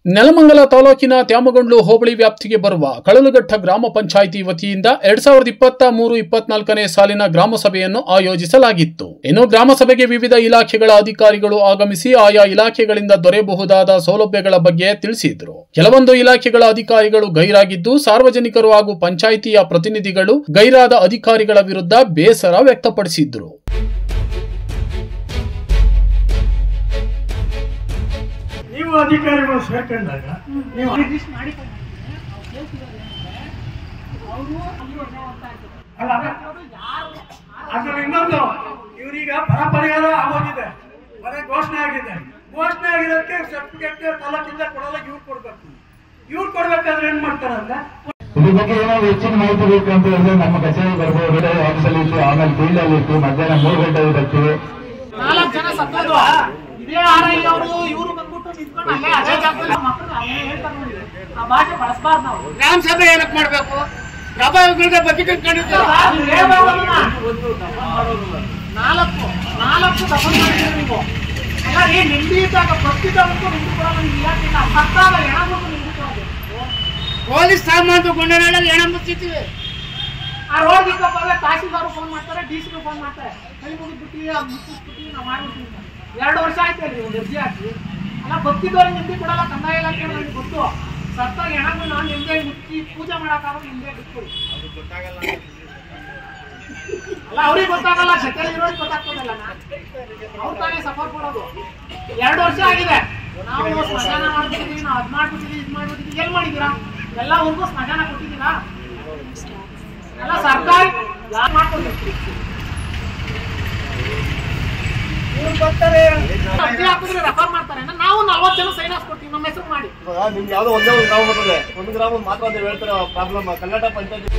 ನೆಲಮಂಗಲ ತಾಲೂಕಿನ ತ್ಯಾಮಗೊಂಡ್ಲು ಹೋಬಳಿ ವ್ಯಾಪ್ತಿಗೆ ಬರುವ ಕಳಲುಘಟ್ಟ ಗ್ರಾಮ ಪಂಚಾಯಿತಿ ವತಿಯಿಂದ ಎರಡ್ ಸಾವಿರದ ಇಪ್ಪತ್ತ ಮೂರು ಇಪ್ಪತ್ನಾಲ್ಕನೇ ಸಾಲಿನ ಗ್ರಾಮ ಸಭೆಯನ್ನು ಆಯೋಜಿಸಲಾಗಿತ್ತು ಇನ್ನು ಗ್ರಾಮ ಸಭೆಗೆ ವಿವಿಧ ಇಲಾಖೆಗಳ ಅಧಿಕಾರಿಗಳು ಆಗಮಿಸಿ ಆಯಾ ಇಲಾಖೆಗಳಿಂದ ದೊರೆಯಬಹುದಾದ ಸೌಲಭ್ಯಗಳ ಬಗ್ಗೆ ತಿಳಿಸಿದ್ರು ಕೆಲವೊಂದು ಇಲಾಖೆಗಳ ಅಧಿಕಾರಿಗಳು ಗೈರಾಗಿದ್ದು ಸಾರ್ವಜನಿಕರು ಹಾಗೂ ಪಂಚಾಯಿತಿಯ ಪ್ರತಿನಿಧಿಗಳು ಗೈರಾದ ಅಧಿಕಾರಿಗಳ ವಿರುದ್ಧ ಬೇಸರ ವ್ಯಕ್ತಪಡಿಸಿದ್ರು ನೀವು ಅಧಿಕಾರಿಗಳು ಸೇರ್ಕೊಂಡಾಗ ನೀವು ಅಲ್ಲ ಅದ್ರ ಇನ್ನೊಂದು ಇವ್ರೀಗ ಬರ ಪರಿಹಾರ ಆಗೋಗಿದೆ ಬರ ಘೋಷಣೆ ಆಗಿದೆ ಘೋಷಣೆ ಆಗಿರೋದಕ್ಕೆ ಸರ್ಟಿಫಿಕೇಟ್ ತಾಲೂಕಿಂದ ಕೊಡಲ್ಲ ಇವ್ರು ಕೊಡ್ಬೇಕು ಇವ್ರು ಕೊಡ್ಬೇಕಾದ್ರೆ ಏನ್ ಮಾಡ್ತಾರಂದ್ರೆ ಇದ್ರ ಬಗ್ಗೆ ಏನಾದ್ರು ಹೆಚ್ಚಿನ ಮಾಹಿತಿ ಬೇಕು ಅಂತ ಹೇಳಿದ್ರೆ ನಮ್ಮ ಕಚೇರಿ ಬರ್ಬೋದು ಆಫೀಸಲ್ಲಿ ಇತ್ತು ಆಮೇಲೆ ಫೀಲ್ಡ್ ಅಲ್ಲಿ ಇತ್ತು ಮಧ್ಯಾಹ್ನ ಮೂರು ಗಂಟೆಗೆ ಬರ್ತೀವಿ ನಾಲ್ಕು ಜನ ಸತ್ತೋದು ಇದೇ ಆರ್ ಐ ಅವರು ಇವರು ಬಂದ್ಬಿಟ್ಟು ನಿಂತ್ಕೊಂಡು ಅಲ್ಲೇ ಅದೇ ಜಾಗದಲ್ಲಿ ಮಕ್ಕಳು ಅಲ್ಲೇ ಹೇಳ್ತಾರೆ ನೋಡಿ ಆ ಭಾಷೆ ಬಳಸಬಾರ್ದು ನಾವು ಗ್ರಾಮ ಸಭೆ ಏನಕ್ಕೆ ಮಾಡ್ಬೇಕು ಪ್ರಭಾವಿಗಳ ಬಗ್ಗೆ ಕಂಡಿದ್ದಾರೆ ನೀವು ಹೇಳ್ಬೋದಲ್ಲ. ನಾಲ್ಕು ನಾಲ್ಕು ದಫನ್ ಮಾಡಿದ್ದೀರಿ ನೀವು ಅಲ್ಲ ರೀ ನಿಂದಿ ಇದ್ದಾಗ ಪ್ರತಿದೊಂದು ನಿಂದು ಕೊಡಲ್ಲ ನೀವು ಇಲಾಖೆಯಿಂದ ಸತ್ತಾಗ ಹೆಣಮಕ್ಳು ನಿಂದು ಕೊಡೋದು ಪೊಲೀಸ್ ಸಾಮಾನು ಗೊಂಡನಾಡಲ್ಲಿ ಹೆಣ ಮುಚ್ಚಿರ್ತೀವಿ ಆ ರೋಡ್ ದಿಕ್ಕಪ್ಪ ಅಂದ್ರೆ ತಹಸೀಲ್ದಾರ್ ಫೋನ್ ಮಾಡ್ತಾರೆ ಡಿ ಸಿ ಫೋನ್ ಮಾಡ್ತಾರೆ ಕೈ ಮುಗಿದ್ಬಿಟ್ಟು ಅದು ಮುಚ್ಚಿಸ್ಬಿಟ್ಟು ನಾವು ಮಾಡ್ಬಿಡ್ತೀವಿ ಅಂತ. ಎರಡು ವರ್ಷ ಆಯ್ತು ಅಲ್ಲಿ ಒಂದು ಅರ್ಜಿ ಹಾಕಿ ಅಲ್ಲ ಭಕ್ತಿದವ್ರಿಗೆ ನಿಂದಿ ಕೊಡಲ್ಲ ಕಂದಾಯ ಇಲಾಖೆ ನನಗೆ ಗೊತ್ತು ಸತ್ತಾಗ ಹೆಣಗಳು ನಾನು ನಿಂದೆ ಮುಚ್ಚಿ ಪೂಜೆ ಮಾಡೋಕ್ಕಾಗ ನಿಂದೆ ಬಿಟ್ಕೊಡಿ ಅಲ್ಲ ಅವ್ರಿಗೆ ಗೊತ್ತಾಗಲ್ಲ ಜೊತೆಲಿ ಇರೋರಿಗೆ ಗೊತ್ತಾಗ್ತದಲ್ಲ ಅವ್ರು ತಾನೇ ಸಫರ್ ಕೊಡೋದು ಎರಡು ವರ್ಷ ಆಗಿದೆ ನಾವು ಸ್ಮಶಾನ ಮಾಡ್ಬಿಟ್ಟಿದೀವಿ ನಾವು ಅದ್ ಮಾಡ್ಬಿಟ್ಟಿದೀವಿ ಇದ್ ಮಾಡ್ಬಿಟ್ಟಿದೀವಿ ಏನ್ ಮಾಡಿದೀರಾ ಎಲ್ಲ ಊರಿಗೂ ಸ್ಮಶಾನ ಕೊಟ್ಟಿದ್ದೀರಾ ಎಲ್ಲ ಸರ್ಕಾರಿ ಯಾರು ಮಾಡ್ಕೊಡ್ಬೇಕು ಅರ್ಜಿ ಹಾಕಿದ್ರೆ ರೆಫರ್ ಮಾಡ್ತಾರೆ ನಾವು ನಲ್ವತ್ತು ಜನ ಸೈನ್ ಹಾಕ್ಸ್ಕೊಡ್ತೀವಿ ನಮ್ಮ ಹೆಸರು ಮಾಡಿ ನಿಮ್ಗೆ ಯಾವ್ದೋ ಒಂದೇ ಒಂದು ಗ್ರಾಮ ಬರ್ತದೆ ಒಂದು ಗ್ರಾಮ ಮಾತ್ರ ಅಂತ ಹೇಳ್ತಾರೆ ಪ್ರಾಬ್ಲಮ್ ಕರ್ನಾಟಕ ಪಂಚಾಯತ್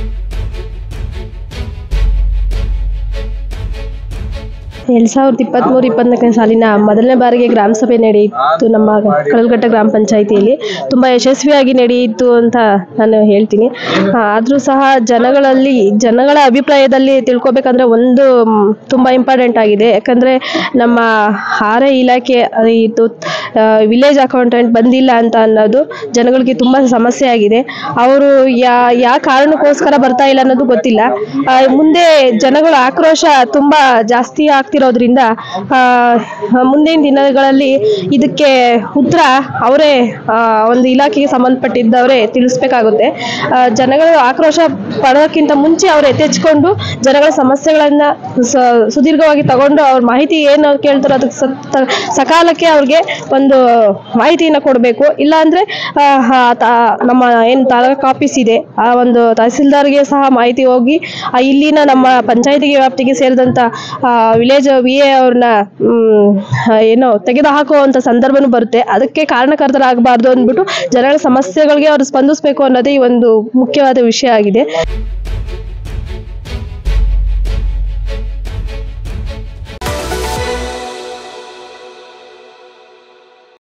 ಎರಡ್ ಸಾವಿರದ ಇಪ್ಪತ್ತ್ಮೂರು ಇಪ್ಪತ್ನಾಲ್ಕನೇ ಸಾಲಿನ ಮೊದಲನೇ ಬಾರಿಗೆ ಗ್ರಾಮ ಸಭೆ ನಡೆಯಿತು ನಮ್ಮ ಕಳಲ್ಘಟ್ಟ ಗ್ರಾಮ ಪಂಚಾಯಿತಿಯಲ್ಲಿ ತುಂಬ ಯಶಸ್ವಿಯಾಗಿ ನಡೆಯಿತು ಅಂತ ನಾನು ಹೇಳ್ತೀನಿ ಆದರೂ ಸಹ ಜನಗಳಲ್ಲಿ ಜನಗಳ ಅಭಿಪ್ರಾಯದಲ್ಲಿ ತಿಳ್ಕೊಬೇಕಂದ್ರೆ ಒಂದು ಮ್, ತುಂಬ ಇಂಪಾರ್ಟೆಂಟ್ ಆಗಿದೆ ಯಾಕಂದರೆ ನಮ್ಮ ಆಹಾರ ಇಲಾಖೆ ಅದು ಇದು ವಿಲೇಜ್ ಅಕೌಂಟೆಂಟ್ ಬಂದಿಲ್ಲ ಅಂತ ಅನ್ನೋದು ಜನಗಳಿಗೆ ತುಂಬ ಸಮಸ್ಯೆ ಆಗಿದೆ ಅವರು ಯಾ ಯಾವ ಕಾರಣಕ್ಕೋಸ್ಕರ ಬರ್ತಾ ಇಲ್ಲ ಅನ್ನೋದು ಗೊತ್ತಿಲ್ಲ ಆ, ಮುಂದೆ ಜನಗಳ ಆಕ್ರೋಶ ತುಂಬ ಜಾಸ್ತಿ ಆಗ್ತಿರೋದ್ರಿಂದ ಆ, ಮುಂದಿನ ದಿನಗಳಲ್ಲಿ ಇದಕ್ಕೆ ಉತ್ತರ ಅವರೇ ಒಂದು ಇಲಾಖೆಗೆ ಸಂಬಂಧಪಟ್ಟಿದ್ದವರೇ ತಿಳಿಸ್ಬೇಕಾಗುತ್ತೆ ಆ, ಜನಗಳ ಆಕ್ರೋಶ ಪಡೋಕ್ಕಿಂತ ಮುಂಚೆ ಅವ್ರು ಎತ್ತೆಚ್ಕೊಂಡು ಜನಗಳ ಸಮಸ್ಯೆಗಳನ್ನ ಸ- ಸುದೀರ್ಘವಾಗಿ ತಗೊಂಡು ಅವ್ರ ಮಾಹಿತಿ ಏನು ಕೇಳ್ತಾರೋ ಅದಕ್ಕೆ ಸ- ತ- ಸಕಾಲಕ್ಕೆ ಅವ್ರಿಗೆ ಒಂದು ಮಾಹಿತಿಯನ್ನು ಕೊಡಬೇಕು ಇಲ್ಲಾಂದ್ರೆ ಆ, ಆ, ತ- ನಮ್ಮ ಏನು ತಾಲೂಕು ಆಫೀಸ್ ಇದೆ ಆ ಒಂದು ತಹಸೀಲ್ದಾರ್ಗೆ ಸಹ ಮಾಹಿತಿ ಹೋಗಿ ಆ ಇಲ್ಲಿನ ನಮ್ಮ ಪಂಚಾಯತಿಗೆ ವ್ಯಾಪ್ತಿಗೆ ಸೇರಿದಂಥ ವಿಲೇಜ್ ವಿ ಎ ಅವ್ರನ್ನ ಏನೋ ತೆಗೆದು ಹಾಕುವಂಥ ಸಂದರ್ಭನೂ ಬರುತ್ತೆ ಅದಕ್ಕೆ ಕಾರಣಕರ್ತರಾಗಬಾರ್ದು ಅಂದ್ಬಿಟ್ಟು ಜನಗಳ ಸಮಸ್ಯೆಗಳಿಗೆ ಅವರು ಸ್ಪಂದಿಸಬೇಕು ಅನ್ನೋದೇ ಈ ಒಂದು ಮುಖ್ಯವಾದ ವಿಷಯ ಆಗಿದೆ